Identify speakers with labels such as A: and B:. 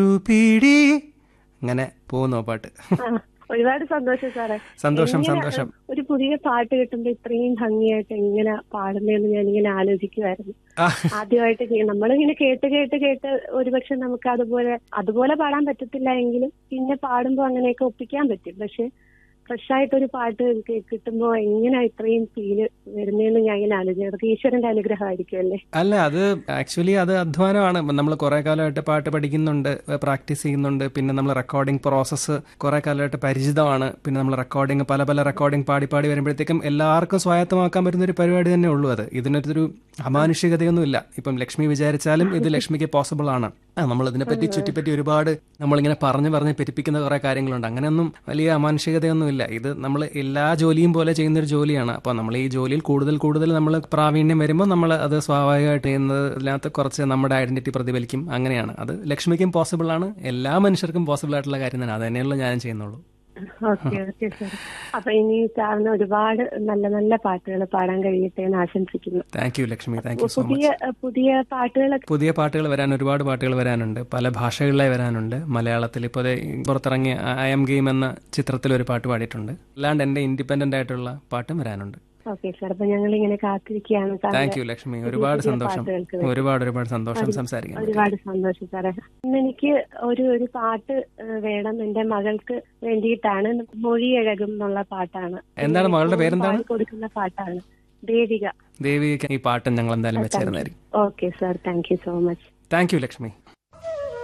A: പീടി അങ്ങനെ പോകുന്നു ആ പാട്ട്
B: ആ, ഒരുപാട് സന്തോഷം സാറേ
A: സന്തോഷം
B: എങ്ങനെ
A: സന്തോഷം
B: ഒരു പുതിയ പാട്ട് കിട്ടുമ്പോ ഇത്രയും ഭംഗിയായിട്ട് എങ്ങനെ പാടുന്നതെന്ന് ഞാൻ ഇങ്ങനെ ആലോചിക്കുമായിരുന്നു
A: ആ,
B: ആദ്യമായിട്ട് കേ- നമ്മളിങ്ങനെ കേട്ട് കേട്ട് കേട്ട് ഒരുപക്ഷെ നമുക്ക് അതുപോലെ അതുപോലെ പാടാൻ പറ്റത്തില്ല എങ്കിലും പിന്നെ പാടുമ്പോ അങ്ങനെയൊക്കെ ഒപ്പിക്കാൻ പറ്റും പക്ഷെ ഫ്രഷ് ആയിട്ടൊരു പാട്ട് കേ- കിട്ടുമ്പോ എങ്ങനെ ഇത്രയും ഫീല് വരുന്നതെന്ന് ഞാൻ ഇങ്ങനെ ആലോചിക്കും അതൊക്കെ ഈശ്വരന്റെ അനുഗ്രഹമായിരിക്കും അല്ലേ
A: അല്ല അത് ആക്ച്വലി അത് അധ്വാനമാണ് നമ്മൾ കുറെ കാലമായിട്ട് പാട്ട് പഠിക്കുന്നുണ്ട് പ്രാക്ടീസ് ചെയ്യുന്നുണ്ട് പിന്നെ നമ്മൾ റെക്കോർഡിംഗ് പ്രോസസ്സ് കുറെ കാലമായിട്ട് പരിചിതമാണ് പിന്നെ നമ്മൾ റെക്കോർഡിംഗ് പല പല റെക്കോർഡിംഗ് പാടി പാടി വരുമ്പോഴത്തേക്കും എല്ലാവർക്കും സ്വായത്തമാക്കാൻ പറ്റുന്ന ഒരു പരിപാടി തന്നെ ഉള്ളൂ അത് ഇതിനൊരു അമാനുഷികതയൊന്നുമില്ല ഇപ്പം ലക്ഷ്മി വിചാരിച്ചാലും ഇത് ലക്ഷ്മിക്ക് പോസിബിൾ ആണ് ആ, നമ്മൾ ഇതിനെപ്പറ്റി ചുറ്റിപ്പറ്റി ഒരുപാട് നമ്മളിങ്ങനെ പറഞ്ഞു പറഞ്ഞ് പെരുപ്പിക്കുന്ന കുറെ കാര്യങ്ങളുണ്ട് അങ്ങനെയൊന്നും വലിയ അമാനുഷികതയൊന്നുമില്ല ഇത് നമ്മൾ എല്ലാ ജോലിയും പോലെ ചെയ്യുന്ന ഒരു ജോലിയാണ് അപ്പോൾ നമ്മൾ ഈ ജോലിയിൽ കൂടുതൽ കൂടുതൽ നമ്മൾ പ്രാവീണ്യം വരുമ്പോൾ നമ്മൾ അത് സ്വാഭാവികമായിട്ട് ചെയ്യുന്നത് ഇതിനകത്ത് കുറച്ച് നമ്മുടെ ഐഡന്റിറ്റി പ്രതിഫലിക്കും അങ്ങനെയാണ് അത് ലക്ഷ്മിക്കും പോസിബിൾ ആണ് എല്ലാ മനുഷ്യർക്കും പോസിബിൾ ആയിട്ടുള്ള കാര്യം തന്നെ അത് തന്നെയുള്ള ഞാനും ചെയ്യുന്നുള്ളൂ
B: ഓക്കെ ഓക്കെ സാർ അപ്പൊ ഇനി സാറിന് ഒരുപാട് നല്ല നല്ല പാട്ടുകൾ പാടാൻ കഴിയട്ടെ എന്ന് ആശംസിക്കുന്നു
A: thank you Lakshmi thank you so much
B: പുതിയ പുതിയ പാട്ടുകളൊക്കെ
A: പുതിയ പാട്ടുകൾ വരാൻ ഒരുപാട് പാട്ടുകൾ വരാനുണ്ട് പല ഭാഷകളിലായി വരാനുണ്ട് മലയാളത്തിൽ ഇപ്പോൾ ദേ പുറത്തിറങ്ങിയ ഐ എം ഗെയിം എന്ന ചിത്രത്തിൽ ഒരു പാട്ട് പാടിയിട്ടുണ്ട് അല്ലാണ്ട് എൻ്റെ ഇൻഡിപെൻഡന്റ് ആയിട്ടുള്ള പാട്ടും വരാനുണ്ട്
B: ഓക്കെ സാർ അപ്പൊ ഞങ്ങൾ ഇങ്ങനെ കാത്തിരിക്കുകയാണ് സാറിന്റെ
A: താങ്ക് യു ലക്ഷ്മി ഒരുപാട്
B: പുതിയ
A: സന്തോഷം
B: പാട്ടുകൾക്ക്
A: ഒരുപാട് ഒരുപാട് സന്തോഷം സംസാരിക്കാൻ
B: ഒരുപാട് സന്തോഷം സാറേ ഇന്ന് എനിക്ക് ഒരു ഒരു പാട്ട് ഏഹ്, വേണം എന്റെ മകൾക്ക് വേണ്ടിയിട്ടാണ് മൊഴിയഴകും എന്നുള്ള പാട്ടാണ്
A: എന്താണ് മകളുടെ പേരെന്താണ്?
B: പാടി കൊടുക്കുന്ന പാട്ടാണ് ദേവിക
A: ദേവിക്ക് ഈ പാട്ടും ഞങ്ങൾ എന്തായാലും വെച്ചിരുന്നായിരിക്കും
B: okay sir thank you so much
A: thank you Lakshmi